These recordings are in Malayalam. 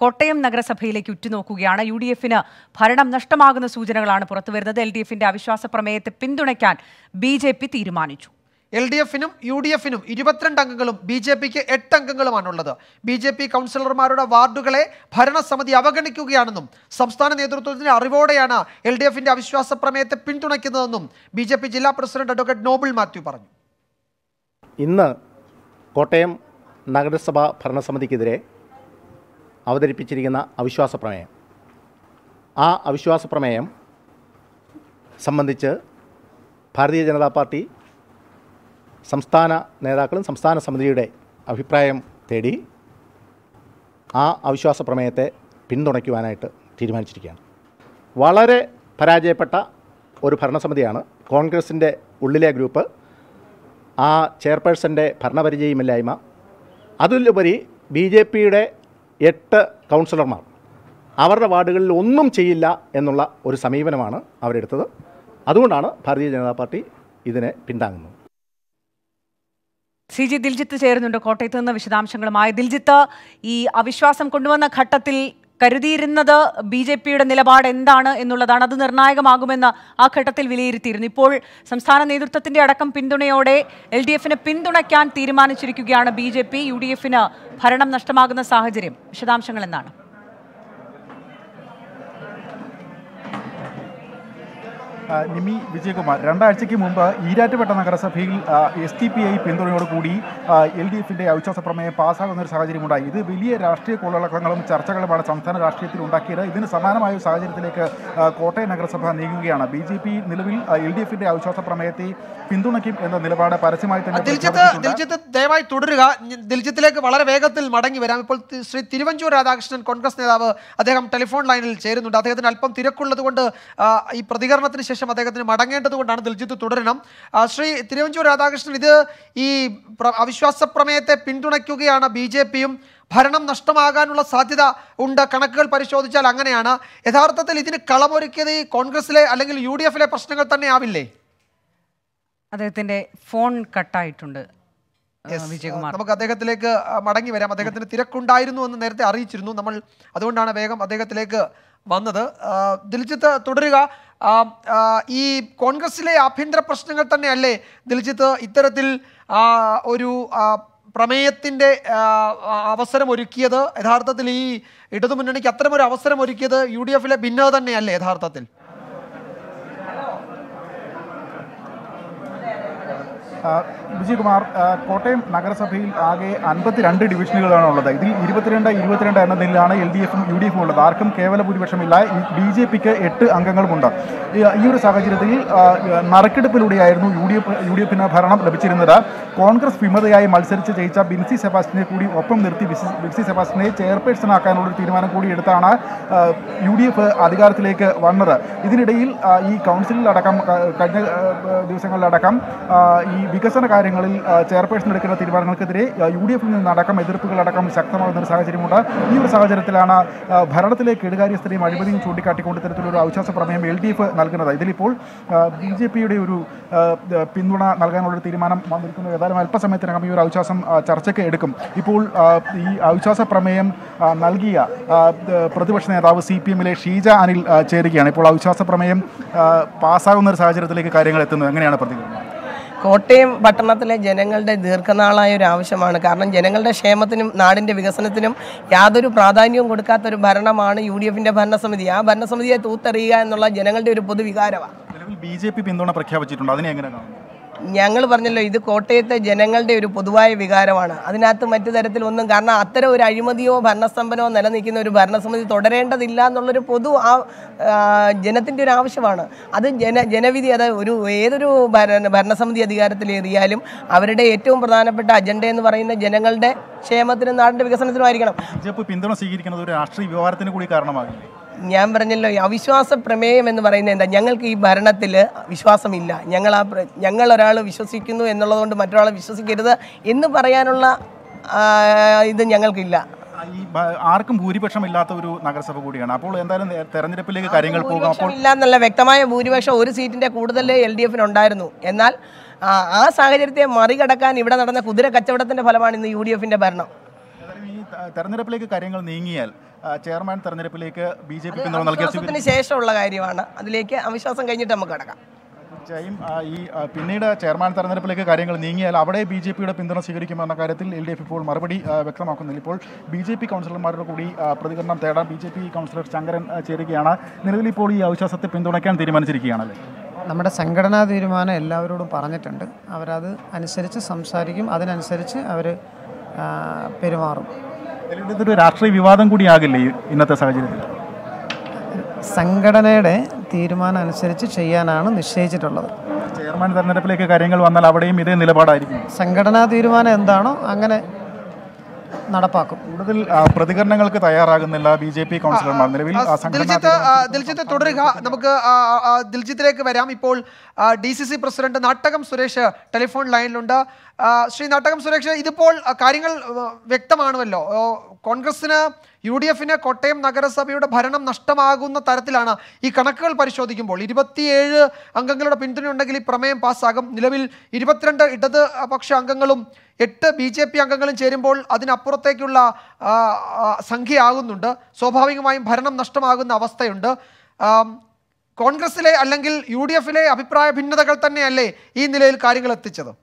കോട്ടയം നഗരസഭയിലേക്ക് ഉറ്റുനോക്കുകയാണ് യു ഡി എഫിന് ഭരണം നഷ്ടമാകുന്ന സൂചനകളാണ് പുറത്തുവരുന്നത് എൽ ഡി എഫിന്റെ അവിശ്വാസ പ്രമേയത്തെ പിന്തുണയ്ക്കാൻ ബി ജെ പി തീരുമാനിച്ചു എൽ ഡി എഫിനും യു ഡി എഫിനും ഇരുപത്തിരണ്ട് അംഗങ്ങളും ബി ജെ പിക്ക് എട്ട് അംഗങ്ങളുമാണുള്ളത് ബി ജെ പി കൗൺസിലർമാരുടെ വാർഡുകളെ ഭരണസമിതി അവഗണിക്കുകയാണെന്നും സംസ്ഥാന നേതൃത്വത്തിന്റെ അറിവോടെയാണ് എൽ ഡി എഫിന്റെ അവിശ്വാസ പ്രമേയത്തെ പിന്തുണയ്ക്കുന്നതെന്നും ബി ജെ പി ജില്ലാ പ്രസിഡന്റ് അഡ്വക്കേറ്റ് നോബിൾ മാത്യു പറഞ്ഞു ഇന്ന് കോട്ടയം നഗരസഭ ഭരണസമിതിക്കെതിരെ അവതരിപ്പിച്ചിരിക്കുന്ന അവിശ്വാസ പ്രമേയം ആ അവിശ്വാസ പ്രമേയം സംബന്ധിച്ച് ഭാരതീയ ജനതാ പാർട്ടി സംസ്ഥാന നേതാക്കളും സംസ്ഥാന സമിതിയുടെ അഭിപ്രായം തേടി ആ അവിശ്വാസ പ്രമേയത്തെ പിന്തുണയ്ക്കുവാനായിട്ട് തീരുമാനിച്ചിരിക്കുകയാണ് വളരെ പരാജയപ്പെട്ട ഒരു ഭരണസമിതിയാണ് കോൺഗ്രസിൻ്റെ ഉള്ളിലെ ഗ്രൂപ്പ് ആ ചെയർപേഴ്സൻ്റെ ഭരണപരിചയമില്ലായ്മ അതിലുപരി ബി ജെ പിയുടെ എട്ട് കൗൺസിലർമാർ അവരുടെ വാർഡുകളിൽ ഒന്നും ചെയ്യില്ല എന്നുള്ള ഒരു സമീപനമാണ് അവരെടുത്തത് അതുകൊണ്ടാണ് ഭാരതീയ ജനതാ പാർട്ടി ഇതിനെ പിന്താങ്ങുന്നത് സി ജി ദിൽജിത്ത് ചേരുന്നുണ്ട് കോട്ടയത്ത് നിന്ന് വിശദാംശങ്ങളുമായി ദിൽജിത്ത് ഈ അവിശ്വാസം കൊണ്ടുവന്ന ഘട്ടത്തിൽ കരുതിയിരുന്നത് ബി ജെ പിയുടെ നിലപാട് എന്താണ് എന്നുള്ളതാണ് അത് നിർണായകമാകുമെന്ന് ആ ഘട്ടത്തിൽ വിലയിരുത്തിയിരുന്നു ഇപ്പോൾ സംസ്ഥാന നേതൃത്വത്തിന്റെ അടക്കം പിന്തുണയോടെ എൽ ഡി എഫിന് പിന്തുണയ്ക്കാൻ തീരുമാനിച്ചിരിക്കുകയാണ് B J P U D എഫിന് ഭരണം നഷ്ടമാകുന്ന സാഹചര്യം വിശദാംശങ്ങൾ എന്താണ് ആ, നിമി വിജയകുമാർ രണ്ടാഴ്ചയ്ക്ക് മുമ്പ് ഈരാറ്റുപേട്ട നഗരസഭയിൽ എസ് ടി പി ഐ പിന്തുണയോടുകൂടി എൽ ഡി എഫിൻ്റെ അവിശ്വാസ പ്രമേയം പാസ്സാകുന്ന ഒരു സാഹചര്യമുണ്ടായി ഇത് വലിയ രാഷ്ട്രീയ കൊള്ളളക്കങ്ങളും ചർച്ചകളുമാണ് സംസ്ഥാന രാഷ്ട്രീയത്തിൽ ഉണ്ടാക്കിയത് ഇതിന് സമാനമായ ഒരു സാഹചര്യത്തിലേക്ക് ആ, കോട്ടയം നഗരസഭ നീങ്ങുകയാണ് ബി ജെ പി നിലവിൽ എൽ ഡി എഫിൻ്റെ അവിശ്വാസ പ്രമേയത്തെ പിന്തുണയ്ക്കും എന്ന നിലപാട് പരസ്യമായി തന്നെ ദിൽജിത്ത് പ്രഖ്യാപിച്ചിട്ടുണ്ട്. ദിൽജിത്ത് ദയവായി തുടരുക ഞ- ദിൽജിത്തിലേക്ക് വളരെ വേഗത്തിൽ മടങ്ങി വരാം ഇപ്പോൾ തി- ശ്രീ തിരുവഞ്ചൂർ രാധാകൃഷ്ണൻ കോൺഗ്രസ് നേതാവ് അദ്ദേഹം ടെലിഫോൺ ലൈനിൽ ചേരുന്നുണ്ട് അദ്ദേഹത്തിന് അല്പം തിരക്കുള്ളത് കൊണ്ട് ആ, ഈ പ്രതികരണത്തിന് ശേഷം അദ്ദേഹത്തിന് മടങ്ങേണ്ടത് കൊണ്ടാണ് ദിൽജിത്ത് തുടരണം ആ, ശ്രീ തിരുവഞ്ചൂർ രാധാകൃഷ്ണൻ ഇത് ഈ പ്ര- അവിശ്വാസ പ്രമേയത്തെ പിന്തുണയ്ക്കുകയാണ് ബി ജെ പിയും ഭരണം നഷ്ടമാകാനുള്ള സാധ്യത ഉണ്ട് കണക്കുകൾ പരിശോധിച്ചാൽ അങ്ങനെയാണ് യഥാർത്ഥത്തിൽ ഇതിന് കളമൊരുക്കിയത് ഈ കോൺഗ്രസിലെ അല്ലെങ്കിൽ യു ഡി എഫിലെ പ്രശ്നങ്ങൾ തന്നെ ആവില്ലേ അദ്ദേഹത്തിന്റെ ഫോൺ കട്ടായിട്ടുണ്ട് ആ, Yes. വിജയകുമാർ നമുക്ക് അദ്ദേഹത്തിലേക്ക് ആ, മടങ്ങി വരാം അദ്ദേഹത്തിന് തിരക്കുണ്ടായിരുന്നു എന്ന് നേരത്തെ അറിയിച്ചിരുന്നു നമ്മൾ അതുകൊണ്ടാണ് വേഗം അദ്ദേഹത്തിലേക്ക് വന്നത് ആ, ദിൽജിത്ത് തുടരുക ആ, ആ, ഈ കോൺഗ്രസിലെ ആഭ്യന്തര പ്രശ്നങ്ങൾ തന്നെയല്ലേ ദിൽജിത്ത് ഇത്തരത്തിൽ ആ, ഒരു ആ, പ്രമേയത്തിന്റെ ആ, ആ, അവസരം ഒരുക്കിയത് യഥാർത്ഥത്തിൽ ഈ ഇടതുമുന്നണിക്ക് അത്തരമൊരു അവസരം ഒരുക്കിയത് യു ഡി എഫിലെ ഭിന്നത തന്നെയല്ലേ യഥാർത്ഥത്തിൽ ആ, വിജയകുമാർ ആ, കോട്ടയം നഗരസഭയിൽ ആകെ അൻപത്തിരണ്ട് ഡിവിഷനുകളാണ് ഉള്ളത് ഇതിൽ ഇരുപത്തിരണ്ട് ഇരുപത്തിരണ്ട് എന്ന നിലയിലാണ് എൽ ഡി എഫും യു ഡി എഫും ഉള്ളത് ആർക്കും കേവല ഭൂരിപക്ഷമില്ല ബി ജെ പിക്ക് എട്ട് അംഗങ്ങളുമുണ്ട് ഈ ഈ ഒരു സാഹചര്യത്തിൽ ആ, നറുക്കെടുപ്പിലൂടെയായിരുന്നു U D F U D എഫിന് ഭരണം ലഭിച്ചിരുന്നത് കോൺഗ്രസ് വിമതയായി മത്സരിച്ച് ജയിച്ച ബിൻസി സെബാസ്റ്റിനെ കൂടി ഒപ്പം നിർത്തി ബിസി- ബിൻസി സെബാസ്റ്റിനെ ചെയർപേഴ്സണാക്കാനുള്ള ഒരു തീരുമാനം കൂടി എടുത്താണ് ആ, യു ഡി എഫ് അധികാരത്തിലേക്ക് വന്നത് ഇതിനിടയിൽ ആ, ഈ കൗൺസിലിൽ അടക്കം ക- കഴിഞ്ഞ ആ, ദിവസങ്ങളിലടക്കം ആ, ഈ വികസന കാര്യങ്ങളിൽ ആ, ചെയർപേഴ്സൺ എടുക്കുന്ന തീരുമാനങ്ങൾക്കെതിരെ ആ, യു ഡി എഫിൽ നിന്നടക്കം എതിർപ്പുകളടക്കം ശക്തമാകുന്ന ഒരു സാഹചര്യമുണ്ട് ഈ ഒരു സാഹചര്യത്തിലാണ് ആ, ഭരണത്തിലെ കെടുകാര്യസ്ഥരെയും അഴിമതിയും ചൂണ്ടിക്കാട്ടിക്കൊണ്ട് ഇത്തരത്തിലൊരു അവിശ്വാസ പ്രമേയം എൽ ഡി എഫ് നൽകുന്നത് ഇതിലിപ്പോൾ ബി ജെ പിയുടെ ഒരു ആ, ദ- പിന്തുണ നൽകാനുള്ളൊരു തീരുമാനം വന്നിരിക്കുന്നു ഏതായാലും അല്പസമയത്തിനകം ഈ ഒരു അവിശ്വാസം ആ, ചർച്ചയ്ക്ക് എടുക്കും ഇപ്പോൾ ആ, ഈ അവിശ്വാസ പ്രമേയം ആ, നൽകിയ ആ, ദ- പ്രതിപക്ഷ നേതാവ് സി പി എമ്മിലെ ഷീജ അനിൽ ആ, ചേരുകയാണ് ഇപ്പോൾ അവിശ്വാസ പ്രമേയം ആ, പാസ്സാകുന്ന ഒരു സാഹചര്യത്തിലേക്ക് കാര്യങ്ങൾ എത്തുന്നത് എങ്ങനെയാണ് പ്രതികരണം കോട്ടയം പട്ടണത്തിലെ ജനങ്ങളുടെ ദീർഘനാളായ ഒരു ആവശ്യമാണ് കാരണം ജനങ്ങളുടെ ക്ഷേമത്തിനും നാടിൻ്റെ വികസനത്തിനും യാതൊരു പ്രാധാന്യവും കൊടുക്കാത്ത ഒരു ഭരണമാണ് യു ഡി എഫിൻ്റെ ഭരണസമിതി ആ ഭരണസമിതിയെ തൂത്തെറിയുക എന്നുള്ള ജനങ്ങളുടെ ഒരു പൊതുവികാരമാണ് നിലവിൽ ബി ജെ പി പിന്തുണ പ്രഖ്യാപിച്ചിട്ടുണ്ട് അതിനെ എങ്ങനെ കാണുന്നു ഞങ്ങൾ പറഞ്ഞല്ലോ ഇത് കോട്ടയത്തെ ജനങ്ങളുടെ ഒരു പൊതുവായ വികാരമാണ് അതിനകത്ത് മറ്റു തരത്തിലൊന്നും കാരണം അത്തരം ഒരു അഴിമതിയോ ഭരണസ്തംഭനമോ നിലനിൽക്കുന്ന ഒരു ഭരണസമിതി തുടരേണ്ടതില്ല എന്നുള്ളൊരു പൊതു ആ ജനത്തിൻ്റെ ഒരു ആവശ്യമാണ് അത് ജന ജനവിധി അത് ഒരു ഏതൊരു ഭരണ ഭരണസമിതി അധികാരത്തിലേറിയാലും അവരുടെ ഏറ്റവും പ്രധാനപ്പെട്ട അജണ്ട എന്ന് പറയുന്ന ജനങ്ങളുടെ ക്ഷേമത്തിനും നാടിൻ്റെ വികസനത്തിനും ആയിരിക്കണം ബി ജെ പി പിന്തുണ സ്വീകരിക്കുന്നത് ഒരു രാഷ്ട്രീയ വ്യവഹാരത്തിന് കൂടി കാരണമാകില്ലേ ഞാൻ പറഞ്ഞല്ലോ ഈ അവിശ്വാസ പ്രമേയം എന്ന് പറയുന്നത് എന്താ ഞങ്ങൾക്ക് ഈ ഭരണത്തിൽ വിശ്വാസമില്ല ഞങ്ങൾ ആ പ്ര- ഞങ്ങൾ ഒരാൾ വിശ്വസിക്കുന്നു എന്നുള്ളത് കൊണ്ട് മറ്റൊരാളെ വിശ്വസിക്കരുത് എന്ന് പറയാനുള്ള ആ, ഇത് ഞങ്ങൾക്കില്ല ഈ ഭ- ആർക്കും ഭൂരിപക്ഷം ഇല്ലാത്ത ഒരു നഗരസഭ കൂടിയാണ് അപ്പോൾ എന്തായാലും നേ- തെരഞ്ഞെടുപ്പിലേക്ക് കാര്യങ്ങൾ പോകും അപ്പോൾ ഇല്ല എന്നല്ല വ്യക്തമായ ഭൂരിപക്ഷം ഒരു സീറ്റിന്റെ കൂടുതൽ എൽ ഡി എഫിനുണ്ടായിരുന്നു എന്നാൽ ആ, ആ സാഹചര്യത്തെ മറികടക്കാൻ ഇവിടെ നടന്ന കുതിര കച്ചവടത്തിന്റെ ഫലമാണ് ഇന്ന് യു ഡി എഫിന്റെ ഭരണം ഏതായാലും ഈ ത- തെരഞ്ഞെടുപ്പിലേക്ക് കാര്യങ്ങൾ നീങ്ങിയാൽ ആ, ചെയർമാൻ തെരഞ്ഞെടുപ്പിലേക്ക് ബി ജെ പി അത് പിന്തുണ നൽകിയ അവിശ്വാസത്തിന് ശേഷമുള്ള കാര്യമാണ് അതിലേക്ക് അവിശ്വാസം കഴിഞ്ഞിട്ട് നമുക്ക് കിടക്കാം തീർച്ചയായും ആ, ഈ ആ, പിന്നീട് ചെയർമാൻ തെരഞ്ഞെടുപ്പിലേക്ക് കാര്യങ്ങൾ നീങ്ങിയാൽ അവിടെ ബി ജെ പിയുടെ പിന്തുണ സ്വീകരിക്കുമെന്ന കാര്യത്തിൽ എൽ ഡി എഫ് ഇപ്പോൾ മറുപടി ആ, വ്യക്തമാക്കുന്നില്ല ഇപ്പോൾ ബി ജെ പി കൗൺസിലർമാരുടെ കൂടി ആ, പ്രതികരണം തേടാൻ B J P councillor Sankaran ആ, ചേരുകയാണ് നിലവിൽ ഇപ്പോൾ ഈ അവിശ്വാസത്തെ പിന്തുണയ്ക്കാൻ തീരുമാനിച്ചിരിക്കുകയാണല്ലേ നമ്മുടെ സംഘടനാ തീരുമാനം എല്ലാവരോടും പറഞ്ഞിട്ടുണ്ട് അവരത് അനുസരിച്ച് സംസാരിക്കും അതിനനുസരിച്ച് അവർ പെരുമാറും നിലവിൽ ഇതൊരു രാഷ്ട്രീയ വിവാദം കൂടിയാകില്ലേ ഈ ഇന്നത്തെ സാഹചര്യത്തിൽ സംഘടനയുടെ തീരുമാനം അനുസരിച്ച് ചെയ്യാനാണ് നിശ്ചയിച്ചിട്ടുള്ളത് ചെയർമാൻ തെരഞ്ഞെടുപ്പിലേക്ക് കാര്യങ്ങൾ വന്നാൽ അവിടെയും ഇതേ നിലപാടായിരിക്കും സംഘടനാ തീരുമാനം എന്താണോ അങ്ങനെ നടപ്പാക്കും കൂടുതൽ ആ, പ്രതികരണങ്ങൾക്ക് തയ്യാറാകുന്നില്ല ബി ജെ പി കൗൺസിലർമാർ നിലവിൽ ആ, സംഘടനാ ദിൽജിത്ത് ആ, ദിൽജിത്ത് തുടരുക നമുക്ക് ആ, ആ, ആ, ദിൽജിത്തിലേക്ക് വരാം ഇപ്പോൾ D C C president Nattakam Suresh telephone ലൈനിലുണ്ട് ആ, ശ്രീ നാട്ടകം സുരേഷ് ഇതിപ്പോൾ ആ, കാര്യങ്ങൾ ആ, വ്യക്തമാണുമല്ലോ ഓ, കോൺഗ്രസിന് യു ഡി എഫിന് കോട്ടയം നഗരസഭയുടെ ഭരണം നഷ്ടമാകുന്ന തരത്തിലാണ് ഈ കണക്കുകൾ പരിശോധിക്കുമ്പോൾ ഇരുപത്തിയേഴ് അംഗങ്ങളുടെ പിന്തുണയുണ്ടെങ്കിൽ ഈ പ്രമേയം പാസ്സാകും നിലവിൽ ഇരുപത്തിരണ്ട് ഇടത് പക്ഷ അംഗങ്ങളും എട്ട് ബി ജെ പി അംഗങ്ങളും ചേരുമ്പോൾ അതിനപ്പുറത്തേക്കുള്ള ആ, ആ, സംഖ്യയാകുന്നുണ്ട് സ്വാഭാവികമായും ഭരണം നഷ്ടമാകുന്ന അവസ്ഥയുണ്ട് ആം, കോൺഗ്രസിലെ അല്ലെങ്കിൽ യു ഡി എഫിലെ അഭിപ്രായ ഭിന്നതകൾ തന്നെയല്ലേ ഈ നിലയിൽ കാര്യങ്ങൾ എത്തിച്ചത്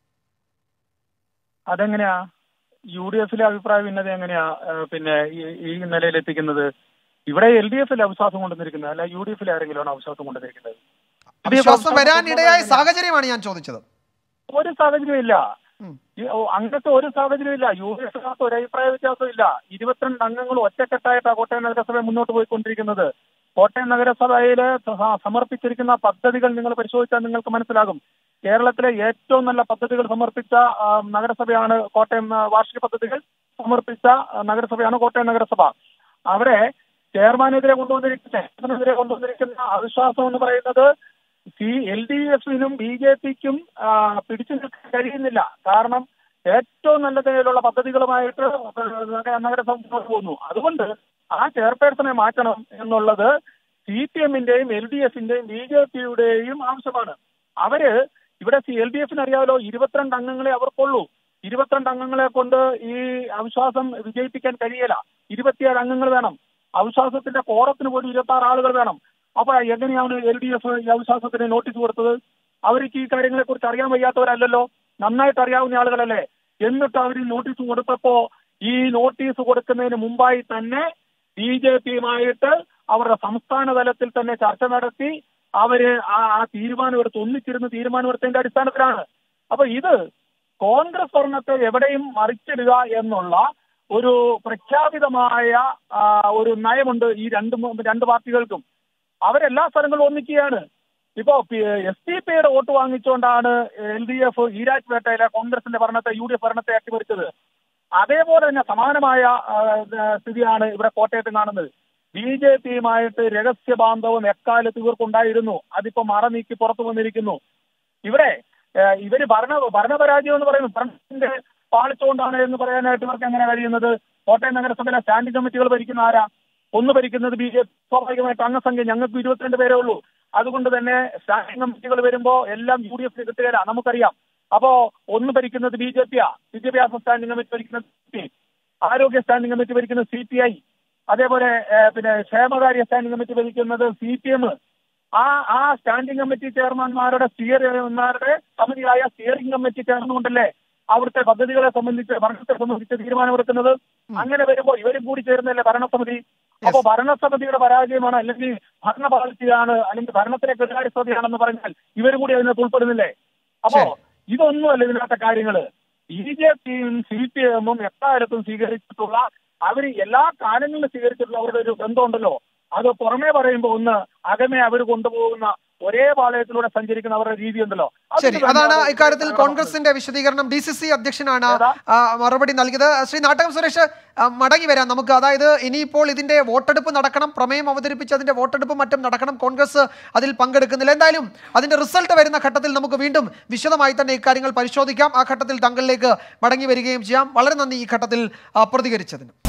അതെങ്ങനെയാ യു ഡി എഫിലെ അഭിപ്രായ ഭിന്നത എങ്ങനെയാ ആ, പിന്നെ ഈ- ഈ നിലയിൽ എത്തിക്കുന്നത് ഇവിടെ എൽ ഡി എഫിൽ അവിശ്വാസം കൊണ്ടുവന്നിരിക്കുന്നത് അല്ല യു ഡി എഫിൽ ആരെങ്കിലുമാണ് അവിശ്വാസം കൊണ്ടുവന്നിരിക്കുന്നത് വിശ്വാസം വരാനിടയായ സാഹചര്യമാണ് ഞാൻ ചോദിച്ചത് ഒരു സാഹചര്യം ഇല്ല ഉം. ഈ- ഓ, അങ്ങനത്തെ ഒരു സാഹചര്യം ഇല്ല യു ഡി എഫിനകത്ത് ഒരു അഭിപ്രായ വ്യത്യാസം ഇല്ല ഇരുപത്തിരണ്ട് അംഗങ്ങൾ ഒറ്റക്കെട്ടായിട്ടാണ് കോട്ടയം നഗരസഭ മുന്നോട്ട് പോയിക്കൊണ്ടിരിക്കുന്നത് കോട്ടയം നഗരസഭയിൽ സ- സമർപ്പിച്ചിരിക്കുന്ന പദ്ധതികൾ നിങ്ങൾ പരിശോധിച്ചാൽ നിങ്ങൾക്ക് മനസ്സിലാകും കേരളത്തിലെ ഏറ്റവും നല്ല പദ്ധതികൾ സമർപ്പിച്ച ആ, നഗരസഭയാണ് കോട്ടയം ആ, വാർഷിക പദ്ധതികൾ സമർപ്പിച്ച ആ, നഗരസഭയാണ് കോട്ടയം നഗരസഭ അവിടെ ചെയർമാനെതിരെ കൊണ്ടുവന്നിരിക്കുന്ന ചെയർമാനെതിരെ കൊണ്ടുവന്നിരിക്കുന്ന അവിശ്വാസം എന്ന് പറയുന്നത് സി എൽ ഡി എഫിനും ബി ജെ പിക്കും പിടിച്ചു നിൽക്കാൻ കഴിയുന്നില്ല കാരണം ഏറ്റവും നല്ല നിലയിലുള്ള പദ്ധതികളുമായിട്ട് നഗ- നഗരസഭ മുന്നോട്ട് പോകുന്നു അതുകൊണ്ട് ആ ചെയർപേഴ്സണെ മാറ്റണം എന്നുള്ളത് സി പി എമ്മിന്റെയും എൽ ഡി എഫിന്റെയും ബി ജെ പിയുടെയും ആവശ്യമാണ് അവര് ഇവിടെ എൽ ഡി എഫിന് അറിയാമല്ലോ ഇരുപത്തിരണ്ട് അംഗങ്ങളെ അവർക്കുള്ളൂ ഇരുപത്തിരണ്ട് അംഗങ്ങളെ കൊണ്ട് ഈ അവിശ്വാസം വിജയിപ്പിക്കാൻ കഴിയില്ല ഇരുപത്തിയേഴ് അംഗങ്ങൾ വേണം അവിശ്വാസത്തിന്റെ കോറത്തിന് പോലും ഇരുപത്തി ആറ് ആളുകൾ വേണം അപ്പൊ എങ്ങനെയാണ് എൽ ഡി എഫ് ഈ അവിശ്വാസത്തിന് നോട്ടീസ് കൊടുത്തത് അവർക്ക് ഈ കാര്യങ്ങളെ കുറിച്ച് അറിയാൻ വയ്യാത്തവരല്ലല്ലോ നന്നായിട്ട് അറിയാവുന്ന ആളുകളല്ലേ എന്നിട്ട് അവർ നോട്ടീസ് കൊടുത്തപ്പോ ഈ നോട്ടീസ് കൊടുക്കുന്നതിന് മുമ്പായി തന്നെ ബി ജെ പിയുമായിട്ട് അവരുടെ സംസ്ഥാന തലത്തിൽ തന്നെ ചർച്ച നടത്തി അവര് ആ ആ തീരുമാനമെടുത്ത് ഒന്നിച്ചിരുന്ന് തീരുമാനമെടുത്തതിന്റെ അടിസ്ഥാനത്തിലാണ് അപ്പൊ ഇത് കോൺഗ്രസ് ഭരണത്തെ എവിടെയും മറിച്ചിടുക എന്നുള്ള ഒരു പ്രഖ്യാപിതമായ ആ, ഒരു നയമുണ്ട് ഈ രണ്ട് മൂ- രണ്ട് പാർട്ടികൾക്കും അവരെല്ലാ സ്ഥലങ്ങളും ഒന്നിക്കുകയാണ് ഇപ്പോ എസ് ഡി പിയുടെ വോട്ട് വാങ്ങിച്ചുകൊണ്ടാണ് എൽ ഡി എഫ് ഈരാജ്പേട്ടയിലെ കോൺഗ്രസിന്റെ ഭരണത്തെ യു ഡി എഫ് ഭരണത്തെ അട്ടിമറിച്ചത് അതേപോലെ തന്നെ സമാനമായ ആ, ആ, സ്ഥിതിയാണ് ഇവിടെ കോട്ടയത്ത് കാണുന്നത് ബി ജെ പിയുമായിട്ട് രഹസ്യ ബാന്ധവം എക്കാലത്ത് ഇവർക്കുണ്ടായിരുന്നു അതിപ്പോ മറ നീക്കി പുറത്തു വന്നിരിക്കുന്നു ഇവിടെ ഏഹ്, ഇവര് ഭരണ ഭരണപരാജയം എന്ന് പറയുന്നത് ഭരണത്തിന്റെ പാളിച്ചുകൊണ്ടാണ് എന്ന് പറയാനായിട്ട് ഇവർക്ക് എങ്ങനെ കഴിയുന്നത് കോട്ടയം നഗരസഭയിലെ സ്റ്റാൻഡിംഗ് കമ്മിറ്റികൾ ഭരിക്കുന്ന ആരാ ഒന്ന് ഭരിക്കുന്നത് ബി ജെ പി സ്വാഭാവികമായിട്ട് അംഗസംഖ്യ ഞങ്ങൾക്ക് ഇരുപത്തിരണ്ട് പേരേ ഉള്ളൂ അതുകൊണ്ട് തന്നെ സ്റ്റാൻഡിംഗ് കമ്മിറ്റികൾ വരുമ്പോ എല്ലാം യു ഡി എഫിന് കിട്ടുകയില്ല നമുക്കറിയാം അപ്പോ ഒന്ന് ഭരിക്കുന്നത് ബി ജെ പിയാ വിദ്യാഭ്യാസ സ്റ്റാൻഡിംഗ് കമ്മിറ്റി ഭരിക്കുന്നത് സി ആരോഗ്യ സ്റ്റാൻഡിംഗ് കമ്മിറ്റി ഭരിക്കുന്നത് സി പി ഐ അതേപോലെ ഏഹ്, പിന്നെ ക്ഷേമകാര്യ സ്റ്റാൻഡിംഗ് കമ്മിറ്റി ഭരിക്കുന്നത് സി പി എം ആ ആ സ്റ്റാൻഡിംഗ് കമ്മിറ്റി ചെയർമാൻമാരുടെ സ്റ്റിയർമാരുടെ സമിതിയായ സ്റ്റിയറിംഗ് കമ്മിറ്റി ചേർന്നുകൊണ്ടല്ലേ അവിടുത്തെ പദ്ധതികളെ സംബന്ധിച്ച് ഭരണത്തെ സംബന്ധിച്ച് തീരുമാനമെടുക്കുന്നത് അങ്ങനെ വരുമ്പോൾ ഇവരും കൂടി ചേരുന്നല്ലേ ഭരണസമിതി അപ്പൊ ഭരണസമിതിയുടെ പരാജയമാണ് അല്ലെങ്കിൽ ഭരണപാളിച്ചയാണ് അല്ലെങ്കിൽ ഭരണത്തിലെ കെടുകാര്യസ്ഥതയാണെന്ന് പറഞ്ഞാൽ ഇവരും കൂടി അതിനകത്ത് ഉൾപ്പെടുന്നില്ലേ അപ്പോ ഇതൊന്നുമല്ല ഇതിനകത്തെ കാര്യങ്ങള് ബി ജെ പിയും സി പി എമ്മും എക്കാലത്തും സ്വീകരിച്ചിട്ടുള്ള അവർ എല്ലാ കാലങ്ങളിലും സ്വീകരിച്ചിട്ടുള്ള അവരുടെ ഒരു ബന്ധമുണ്ടല്ലോ അത് പുറമേ പറയുമ്പോൾ ഒന്ന് അകമേ അവർ കൊണ്ടുപോകുന്ന ഒരേ പാളയത്തിലൂടെ സഞ്ചരിക്കുന്ന അവരുടെ രീതി ഉണ്ടല്ലോ അത് ശരി തന്നെയാണ് അതാണ് അവർ ഇക്കാര്യത്തിൽ ഇവിടെ കോൺഗ്രസിന്റെ വിശദീകരണം ഡി സി സി അധ്യക്ഷനാണ് ഏതാ? ആ, മറുപടി നൽകിയത് ശ്രീ നാട്ടകം സുരേഷ് ആ, മടങ്ങി വരാം നമുക്ക് അതായത് ഇനിയിപ്പോൾ ഇതിന്റെ വോട്ടെടുപ്പ് നടക്കണം പ്രമേയം അവതരിപ്പിച്ച് അതിന്റെ വോട്ടെടുപ്പ് മറ്റും നടക്കണം കോൺഗ്രസ് അതിൽ പങ്കെടുക്കുന്നില്ല എന്തായാലും അതിന്റെ റിസൾട്ട് വരുന്ന ഘട്ടത്തിൽ നമുക്ക് വീണ്ടും വിശദമായി തന്നെ ഇക്കാര്യങ്ങൾ പരിശോധിക്കാം ആ ഘട്ടത്തിൽ തങ്ങളിലേക്ക് മടങ്ങി വരികയും ചെയ്യാം വളരെ നന്ദി ഈ ഘട്ടത്തിൽ ആ, പ്രതികരിച്ചതിന്